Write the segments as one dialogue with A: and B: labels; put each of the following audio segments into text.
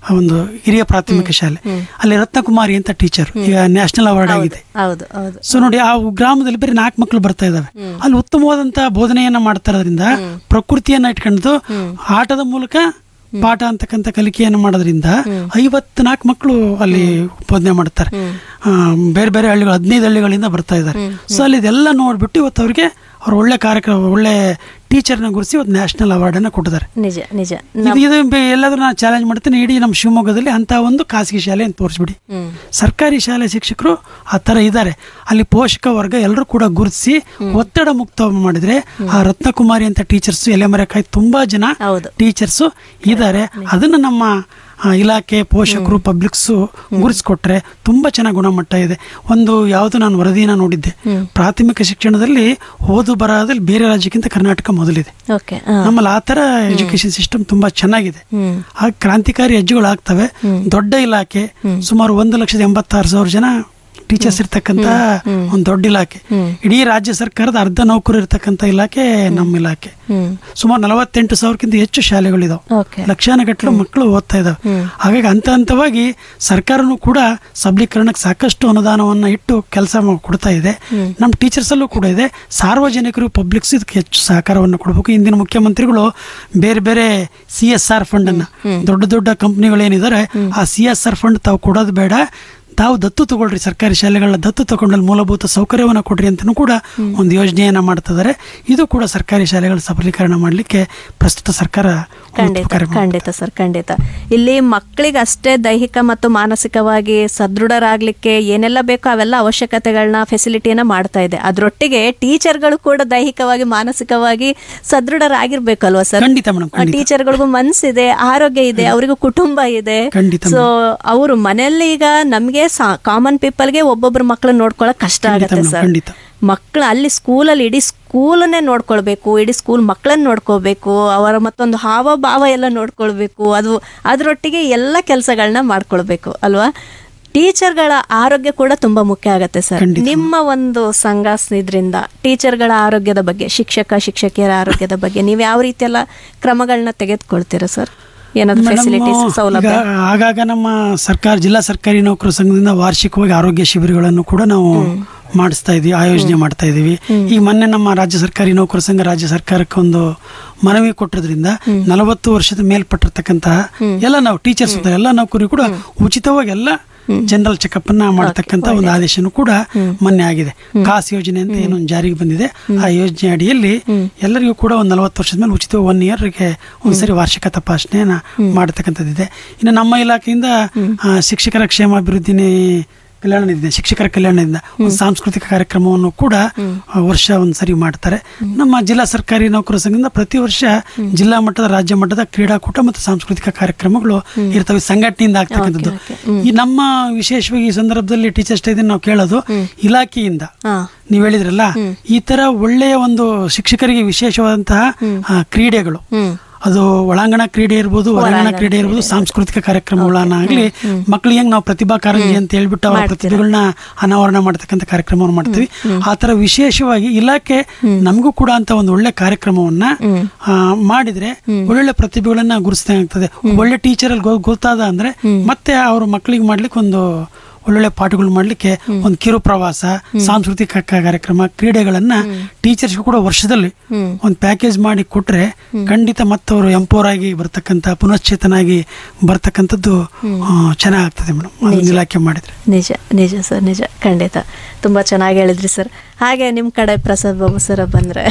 A: ಒಂದು ಹಿರಿಯ ಪ್ರಾಥಮಿಕ ಶಾಲೆ ಅಲ್ಲಿ ರತ್ನಕುಮಾರಿ ಅಂತ ಟೀಚರ್ ಈಗ ನ್ಯಾಷನಲ್ ಅವಾರ್ಡ್ ಆಗಿದೆ
B: ಹೌದು ಹೌದು
A: ಸೊ ನೋಡಿ ಆ ಗ್ರಾಮದಲ್ಲಿ ಬರೀ ನಾಲ್ಕು ಮಕ್ಕಳು ಬರ್ತಾ ಇದಾವೆ ಅಲ್ಲಿ ಉತ್ತಮವಾದಂತ ಬೋಧನೆಯನ್ನ ಮಾಡ್ತಾ ಇರೋದ್ರಿಂದ ಪ್ರಕೃತಿಯನ್ನ ಇಟ್ಕೊಂಡು ಆಟದ ಮೂಲಕ ಪಾಠ ಅಂತಕ್ಕಂಥ ಕಲಿಕೆಯನ್ನು ಮಾಡೋದ್ರಿಂದ ಐವತ್ನಾಲ್ಕು ಮಕ್ಕಳು ಅಲ್ಲಿ ಬೋಧನೆ ಮಾಡ್ತಾರೆ ಆ, ಬೇರೆ ಬೇರೆ ಹಳ್ಳಿಗಳು ಹದಿನೈದು ಹಳ್ಳಿಗಳಿಂದ ಬರ್ತಾ ಇದ್ದಾರೆ ಸೊ ಅಲ್ಲಿ ಇದೆಲ್ಲ ನೋಡ್ಬಿಟ್ಟು ಇವತ್ತು ಅವ್ರಿಗೆ ಅವ್ರು ಒಳ್ಳೆ ಕಾರ್ಯಕ್ರಮ ಒಳ್ಳೆ ಟೀಚರ್ನ ಗುರುಸಿ ಇವತ್ತು ನ್ಯಾಷನಲ್ ಅವಾರ್ಡನ್ನು ಕೊಟ್ಟಿದ್ದಾರೆ
B: ನಿಜ ನಿಜ
A: ಇದು ಇದು ಬೆ- ಎಲ್ಲಾದ್ರೂ ನಾನು ಚಾಲೆಂಜ್ ಮಾಡ್ತೀನಿ ಇಡೀ ನಮ್ಮ ಶಿವಮೊಗ್ಗದಲ್ಲಿ ಅಂತ ಒಂದು ಖಾಸಗಿ ಶಾಲೆ ಅಂತ ತೋರಿಸ್ಬಿಡಿ
B: ಹ್ಮ್
A: ಸರ್ಕಾರಿ ಶಾಲೆ ಶಿಕ್ಷಕರು ಆ ಥರ ಇದ್ದಾರೆ ಅಲ್ಲಿ ಪೋಷಕ ವರ್ಗ ಎಲ್ಲರೂ ಕೂಡ ಗುರುತಿಸಿ ಒತ್ತಡ ಮುಕ್ತ ಮಾಡಿದ್ರೆ ಆ ರತ್ನಕುಮಾರಿ ಅಂತ ಟೀಚರ್ಸ್ ಎಲೆಮರೆಕಾಯಿ ತುಂಬಾ ಜನ
B: ಹೌದು
A: ಟೀಚರ್ಸು ಇದ್ದಾರೆ ಅದನ್ನ ನಮ್ಮ ಆ, ಇಲಾಖೆ ಪೋಷಕರು ಪಬ್ಲಿಕ್ಸು ಗುರುತಿಸ್ಕೊಟ್ರೆ ತುಂಬಾ ಚೆನ್ನಾಗಿ ಗುಣಮಟ್ಟ ಇದೆ ಒಂದು ಯಾವುದು ನಾನು ವರದಿನ ನೋಡಿದ್ದೆ ಪ್ರಾಥಮಿಕ ಶಿಕ್ಷಣದಲ್ಲಿ ಓದು ಬರಹದಲ್ಲಿ ಬೇರೆ ರಾಜ್ಯಕ್ಕಿಂತ ಕರ್ನಾಟಕ ಮೊದಲಿದೆ
B: ಓಕೆ
A: ನಮ್ಮಲ್ಲಿ ಆ ಥರ ಎಜುಕೇಶನ್ ಸಿಸ್ಟಮ್ ತುಂಬಾ ಚೆನ್ನಾಗಿದೆ
B: ಹ್ಮ್
A: ಆ ಕ್ರಾಂತಿಕಾರಿ ಹೆಜ್ಜೆಗಳು ಆಗ್ತವೆ ದೊಡ್ಡ ಇಲಾಖೆ ಸುಮಾರು ಒಂದು ಲಕ್ಷದ ಎಂಬತ್ತಾರು ಸಾವಿರ ಜನ ಟೀಚರ್ಸ್ ಇರ್ತಕ್ಕಂತ ಒಂದು ದೊಡ್ಡ ಇಲಾಖೆ ಇಡೀ ರಾಜ್ಯ ಸರ್ಕಾರದ ಅರ್ಧ ನೌಕರು ಇರ್ತಕ್ಕಂಥ ಇಲಾಖೆ ನಮ್ಮ ಇಲಾಖೆ
B: ಹ್ಮ್
A: ಸುಮಾರು ನಲವತ್ತೆಂಟು ಸಾವಿರಕ್ಕಿಂತ ಹೆಚ್ಚು ಶಾಲೆಗಳಿದಾವೆ
B: ಓಕೆ
A: ಲಕ್ಷಾನುಗಟ್ಟಲೆ ಮಕ್ಕಳು ಓದ್ತಾ ಇದಾವೆ ಹಾಗಾಗಿ ಹಂತ ಹಂತವಾಗಿ ಸರ್ಕಾರನೂ ಕೂಡ ಸಬಲೀಕರಣಕ್ಕೆ ಸಾಕಷ್ಟು ಅನುದಾನವನ್ನ ಇಟ್ಟು ಕೆಲಸ ಕೊಡ್ತಾ ಇದೆ ನಮ್ಮ ಟೀಚರ್ಸ್ ಅಲ್ಲೂ ಕೂಡ ಇದೆ ಸಾರ್ವಜನಿಕರು ಪಬ್ಲಿಕ್ಸ್ ಇದಕ್ಕೆ ಹೆಚ್ಚು ಸಹಕಾರವನ್ನು ಕೊಡಬೇಕು ಇಂದಿನ ಮುಖ್ಯಮಂತ್ರಿಗಳು ಬೇರೆ ಬೇರೆ ಸಿ ಎಸ್ ಆರ್ ಫಂಡ್ ಅನ್ನ ದೊಡ್ಡ ದೊಡ್ಡ ಕಂಪ್ನಿಗಳೇನಿದ್ದಾರೆ ಆ ಸಿ ಎಸ್ ಆರ್ ಫಂಡ್ ತಾವು ಕೊಡೋದು ಬೇಡ ತಾವು ದತ್ತು ತಗೊಳ್ರಿ ಸರ್ಕಾರಿ ಶಾಲೆಗಳನ್ನ ದತ್ತು ತಗೊಂಡಲ್ಲಿ ಮೂಲಭೂತ ಸೌಕರ್ಯವನ್ನು ಕೊಡ್ರಿ ಅಂತಲೂ ಕೂಡ ಒಂದು ಯೋಜನೆಯನ್ನ ಮಾಡ್ತಿದ್ದಾರೆ ಇದು ಕೂಡ ಸರ್ಕಾರಿ ಶಾಲೆಗಳ ಸಬಲೀಕರಣ ಮಾಡಲಿಕ್ಕೆ ಪ್ರಸ್ತುತ ಸರ್ಕಾರ ಒಂದು
B: ಖಂಡಿತ
A: ಕಾರ್ಯಕ್ರಮ
B: ಖಂಡಿತ ಸರ್ ಖಂಡಿತ ಇಲ್ಲಿ ಮಕ್ಕಳಿಗೆ ಅಷ್ಟೇ ದೈಹಿಕ ಮತ್ತು ಮಾನಸಿಕವಾಗಿ ಸದೃಢರಾಗ್ಲಿಕ್ಕೆ ಏನೆಲ್ಲ ಬೇಕೋ ಅವೆಲ್ಲ ಅವಶ್ಯಕತೆಗಳನ್ನ ಫೆಸಿಲಿಟಿಯನ್ನ ಮಾಡ್ತಾ ಇದೆ ಅದರೊಟ್ಟಿಗೆ ಟೀಚರ್ಗಳು ಕೂಡ ದೈಹಿಕವಾಗಿ ಮಾನಸಿಕವಾಗಿ ಸದೃಢರಾಗಿರ್ಬೇಕಲ್ವಾ ಸರ್
A: ಖಂಡಿತ ಮೇಡಮ್ ಖಂಡಿತ
B: ಟೀಚರ್ಗಳಿಗೂ ಮನಸ್ಸಿದೆ ಆರೋಗ್ಯ ಇದೆ ಅವರಿಗೂ ಕುಟುಂಬ ಇದೆ
A: ಖಂಡಿತ
B: ಸೊ ಅವರು ಮನೆಯಲ್ಲಿ ಈಗ ನಮಗೆ ಕಾಮನ್ ಪೀಪಲ್ಗೆ ಒಬ್ಬೊಬ್ರು ಮಕ್ಕಳನ್ನ ನೋಡ್ಕೊಳಕ್ ಕಷ್ಟ ಆಗುತ್ತೆ
A: ಮೇಡಮ್,
B: ಸರ್
A: ಖಂಡಿತ.
B: ಮಕ್ಕಳು ಅಲ್ಲಿ ಸ್ಕೂಲಲ್ಲಿ ಇಡೀ ಸ್ಕೂಲನ್ನೇ ನೋಡ್ಕೊಳ್ಬೇಕು ಇಡೀ ಸ್ಕೂಲ್ ಮಕ್ಕಳನ್ನ ನೋಡ್ಕೋಬೇಕು ಅವರ ಮತ್ತೊಂದು ಹಾವ ಭಾವ ಎಲ್ಲ ನೋಡ್ಕೊಳ್ಬೇಕು ಅದು ಅದರೊಟ್ಟಿಗೆ ಎಲ್ಲ ಕೆಲಸಗಳನ್ನ ಮಾಡ್ಕೊಳ್ಬೇಕು ಅಲ್ವಾ ಟೀಚರ್ಗಳ ಆರೋಗ್ಯ ಕೂಡ ತುಂಬಾ ಮುಖ್ಯ ಆಗುತ್ತೆ ಸರ್
A: ಖಂಡಿತ.
B: ನಿಮ್ಮ ಒಂದು ಸಂಘ ಇದ್ರಿಂದ ಟೀಚರ್ಗಳ ಆರೋಗ್ಯದ ಬಗ್ಗೆ ಶಿಕ್ಷಕ ಶಿಕ್ಷಕಿಯರ ಆರೋಗ್ಯದ ಬಗ್ಗೆ ನೀವು ಯಾವ ರೀತಿ ಎಲ್ಲ ಕ್ರಮಗಳನ್ನ ತೆಗೆದುಕೊಳ್ತೀರಾ ಸರ್ ಏನಾದ್ರು
A: ಮೇಡಮ್,
B: ಫೆಸಿಲಿಟೀಸ್ ಸೌಲಭ್ಯ
A: ಈಗ ಆಗಾಗ ನಮ್ಮ ಸರ್ಕಾರ ಜಿಲ್ಲಾ ಸರ್ಕಾರಿ ನೌಕರ ಸಂಘದಿಂದ ವಾರ್ಷಿಕವಾಗಿ ಆರೋಗ್ಯ ಶಿಬಿರಗಳನ್ನು ಕೂಡ ನಾವು ಮಾಡಿಸ್ತಾ ಇದೀವಿ ಆಯೋಜನೆ ಮಾಡ್ತಾ ಇದೀವಿ ಈಗ ಮೊನ್ನೆ ನಮ್ಮ ರಾಜ್ಯ ಸರ್ಕಾರಿ ನೌಕರ ಸಂಘ ರಾಜ್ಯ ಸರ್ಕಾರಕ್ಕೆ ಒಂದು ಮನವಿ ಕೊಟ್ಟಿರೋದ್ರಿಂದ ನಲವತ್ತು ವರ್ಷದ ಮೇಲ್ಪಟ್ಟಿರ್ತಕ್ಕಂತಹ ಎಲ್ಲ ನಾವು ಟೀಚರ್ಸ್ ಎಲ್ಲ ನೌಕರಿ ಕೂಡ ಉಚಿತವಾಗಿ ಎಲ್ಲ ಜನರಲ್ ಚೆಕಪ್ ಅನ್ನ ಮಾಡತಕ್ಕಂತ ಒಂದು ಆದೇಶನೂ ಕೂಡ ಮೊನ್ನೆ ಆಗಿದೆ ಕಾಸ್ ಯೋಜನೆ ಅಂತ ಏನೊಂದು ಜಾರಿಗೆ ಬಂದಿದೆ ಆ ಯೋಜನೆ ಅಡಿಯಲ್ಲಿ ಎಲ್ಲರಿಗೂ ಕೂಡ ಒಂದು ನಲವತ್ತು ವರ್ಷದ ಮೇಲೆ ಉಚಿತ ಒನ್ ಇಯರ್ಗೆ ಒಂದ್ಸರಿ ವಾರ್ಷಿಕ ತಪಾಸಣೆಯನ್ನ ಮಾಡತಕ್ಕಂಥದ್ದಿದೆ ಇನ್ನು ನಮ್ಮ ಇಲಾಖೆಯಿಂದ ಆ, ಶಿಕ್ಷಕರ ಕ್ಷೇಮಾಭಿವೃದ್ಧಿ ಕಲ್ಯಾಣ ನಿಧಿಯಿಂದ ಶಿಕ್ಷಕರ ಕಲ್ಯಾಣದಿಂದ ಒಂದು ಸಾಂಸ್ಕೃತಿಕ ಕಾರ್ಯಕ್ರಮವನ್ನು ಕೂಡ ಆ, ವರ್ಷ ಒಂದ್ಸರಿ ಮಾಡ್ತಾರೆ ನಮ್ಮ ಜಿಲ್ಲಾ ಸರ್ಕಾರಿ ನೌಕರ ಸಂಘದಿಂದ ಪ್ರತಿ ವರ್ಷ ಜಿಲ್ಲಾ ಮಟ್ಟದ ರಾಜ್ಯ ಮಟ್ಟದ ಕ್ರೀಡಾಕೂಟ ಮತ್ತು ಸಾಂಸ್ಕೃತಿಕ ಕಾರ್ಯಕ್ರಮಗಳು ಇರ್ತವೆ ಸಂಘಟನೆಯಿಂದ ಆಗ್ತಕ್ಕಂಥದ್ದು ಈ ನಮ್ಮ ವಿಶೇಷವಾಗಿ ಈ ಸಂದರ್ಭದಲ್ಲಿ ಟೀಚರ್ಸ್ ಡೇ ನಾವು ಕೇಳೋದು ಇಲಾಖೆಯಿಂದ
B: ಹಾ
A: ನೀವು ಹೇಳಿದ್ರಲ್ಲ ಈ ತರ ಒಳ್ಳೆಯ ಒಂದು ಶಿಕ್ಷಕರಿಗೆ ವಿಶೇಷವಾದಂತಹ ಆ, ಕ್ರೀಡೆಗಳು
B: ಹ್ಮ್
A: ಅದು ಒಳಾಂಗಣ ಕ್ರೀಡೆ ಇರ್ಬೋದು ಹೊರಾಂಗಣ ಕ್ರೀಡೆ ಇರ್ಬೋದು ಸಾಂಸ್ಕೃತಿಕ ಕಾರ್ಯಕ್ರಮಗಳನ್ನಾಗ್ಲಿ ಮಕ್ಳಿಗೆ ಹೆಂಗ್ ನಾವು ಪ್ರತಿಭಾ ಕಾರಂಜಿ ಅಂತ ಹೇಳ್ಬಿಟ್ಟು ಅವರ ಪ್ರತಿಭೆಗಳನ್ನ ಅನಾವರಣ ಮಾಡ್ತಕ್ಕಂಥ ಕಾರ್ಯಕ್ರಮವನ್ನು ಮಾಡ್ತೀವಿ ಆ ತರ ವಿಶೇಷವಾಗಿ ಇಲಾಖೆ ನಮಗೂ ಕೂಡ ಅಂತ ಒಂದು ಒಳ್ಳೆ ಕಾರ್ಯಕ್ರಮವನ್ನ ಆ, ಮಾಡಿದ್ರೆ ಒಳ್ಳೊಳ್ಳೆ ಪ್ರತಿಭೆಗಳನ್ನ ಗುರುತಿಸ್ದಂಗಾಗ್ತದೆ ಒಳ್ಳೆ ಟೀಚರ್ ಅಲ್ಲಿ ಗೊ- ಗೊತ್ತಾದ ಅಂದ್ರೆ ಮತ್ತೆ ಅವ್ರ ಮಕ್ಕಳಿಗೆ ಮಾಡ್ಲಿಕ್ಕೆ ಒಂದು ಒಳ್ಳೊಳ್ಳೆ ಪಾಠಗಳು ಮಾಡ್ಲಿಕ್ಕೆ ಒಂದು ಕಿರು ಪ್ರವಾಸ ಸಾಂಸ್ಕೃತಿಕ ಕ- ಕಾರ್ಯಕ್ರಮ ಕ್ರೀಡೆಗಳನ್ನ ಟೀಚರ್ಸ್ಗೂ ಕೂಡ ವರ್ಷದಲ್ಲಿ ಒಂದು ಪ್ಯಾಕೇಜ್ ಮಾಡಿ ಕೊಟ್ರೆ ಖಂಡಿತ ಮತ್ತವರು ಎಂಪೋರ್ ಆಗಿ ಬರ್ತಕ್ಕಂಥ ಪುನಶ್ಚೇತನಾಗಿ ಬರ್ತಕ್ಕಂಥದ್ದು ಚೆನ್ನಾಗ್ತದೆ ಮೇಡಮ್ ಅದನ್ನ ಇಲಾಖೆ ಮಾಡಿದ್ರೆ
B: ನಿಜ ನಿಜ ಸರ್ ನಿಜ ಖಂಡಿತ ತುಂಬ ಚೆನ್ನಾಗಿ ಹೇಳಿದ್ರಿ ಸರ್ ಹಾಗೆ ನಿಮ್ಮ ಕಡೆ ಪ್ರಸಾದ್ ಬಾಬು ಸರ್ ಬಂದರೆ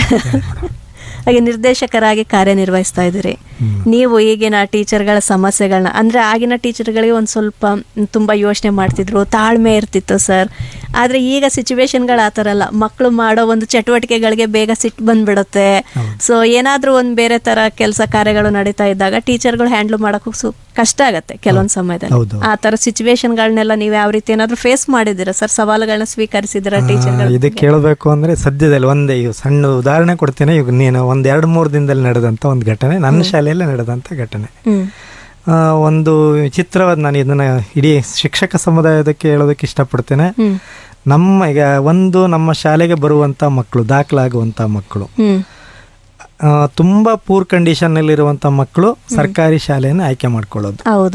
B: ಹಾಗೆ ನಿರ್ದೇಶಕರಾಗಿ ಕಾರ್ಯನಿರ್ವಹಿಸ್ತಾ ಇದ್ದೀರಿ ನೀವು ಈಗಿನ ಟೀಚರ್ಗಳ ಸಮಸ್ಯೆಗಳನ್ನ ಅಂದರೆ ಆಗಿನ ಟೀಚರ್ಗಳಿಗೆ ಒಂದು ಸ್ವಲ್ಪ ತುಂಬ ಯೋಚನೆ ಮಾಡ್ತಿದ್ರು ತಾಳ್ಮೆ ಇರ್ತಿತ್ತು ಸರ್ ಆದರೆ ಈಗ ಸಿಚುವೇಶನ್ಗಳು ಆ ಥರ ಅಲ್ಲ ಮಕ್ಕಳು ಮಾಡೋ ಒಂದು ಚಟುವಟಿಕೆಗಳಿಗೆ ಬೇಗ ಸಿಟ್ಟು ಬಂದ್ಬಿಡುತ್ತೆ ಸೊ ಏನಾದರೂ ಒಂದು ಬೇರೆ ಥರ ಕೆಲಸ ಕಾರ್ಯಗಳು ನಡೀತಾ ಇದ್ದಾಗ ಟೀಚರ್ಗಳು ಹ್ಯಾಂಡ್ಲ್ ಮಾಡೋಕ್ಕೂ ಸು ಕಷ್ಟ ಆಗುತ್ತೆ ಕೆಲವೊಂದು ಸಮಯದಲ್ಲಿ
C: ಹೌದು.
B: ಆ ಥರ ಸಿಚುವೇಶನ್ಗಳನ್ನೆಲ್ಲ ನೀವು ಯಾವ ರೀತಿ ಏನಾದರೂ ಫೇಸ್ ಮಾಡಿದ್ದೀರಾ ಸರ್ ಸವಾಲುಗಳನ್ನ ಸ್ವೀಕರಿಸಿದ್ದೀರಾ ಟೀಚರ್ಗಳು
C: ಇದು ಕೇಳಬೇಕು ಅಂದ್ರೆ ಸದ್ಯದಲ್ಲಿ ಒಂದೇ ಈಗ ಸಣ್ಣ ಉದಾಹರಣೆ ಕೊಡ್ತೇನೆ ಈಗ ನೀನು ಒಂದ್ ಎರಡು ಮೂರು ದಿನದಲ್ಲಿ ನಡೆದಂತ ಒಂದು ಘಟನೆ ನನ್ನ ಶಾಲೆಯಲ್ಲೇ ನಡೆದಂತ ಘಟನೆ
B: ಹ್ಮ್
C: ಆ, ಒಂದು ಚಿತ್ರವಾದ ನಾನು ಇದನ್ನ ಇಡೀ ಶಿಕ್ಷಕ ಸಮುದಾಯದಕ್ಕೆ ಹೇಳೋದಕ್ಕೆ ಇಷ್ಟಪಡ್ತೇನೆ
B: ಹ್ಮ್
C: ನಮ್ಮ ಈಗ ಒಂದು ನಮ್ಮ ಶಾಲೆಗೆ ಬರುವಂತ ಮಕ್ಕಳು ದಾಖಲಾಗುವಂತ ಮಕ್ಕಳು
B: ಹ್ಮ್
C: ಆ, ತುಂಬಾ ಪೂರ್ ಕಂಡೀಷನ್ ನಲ್ಲಿರುವಂತ ಮಕ್ಕಳು ಸರ್ಕಾರಿ ಶಾಲೆಯನ್ನು ಆಯ್ಕೆ ಮಾಡ್ಕೊಳ್ಳೋದು
B: ಹೌದು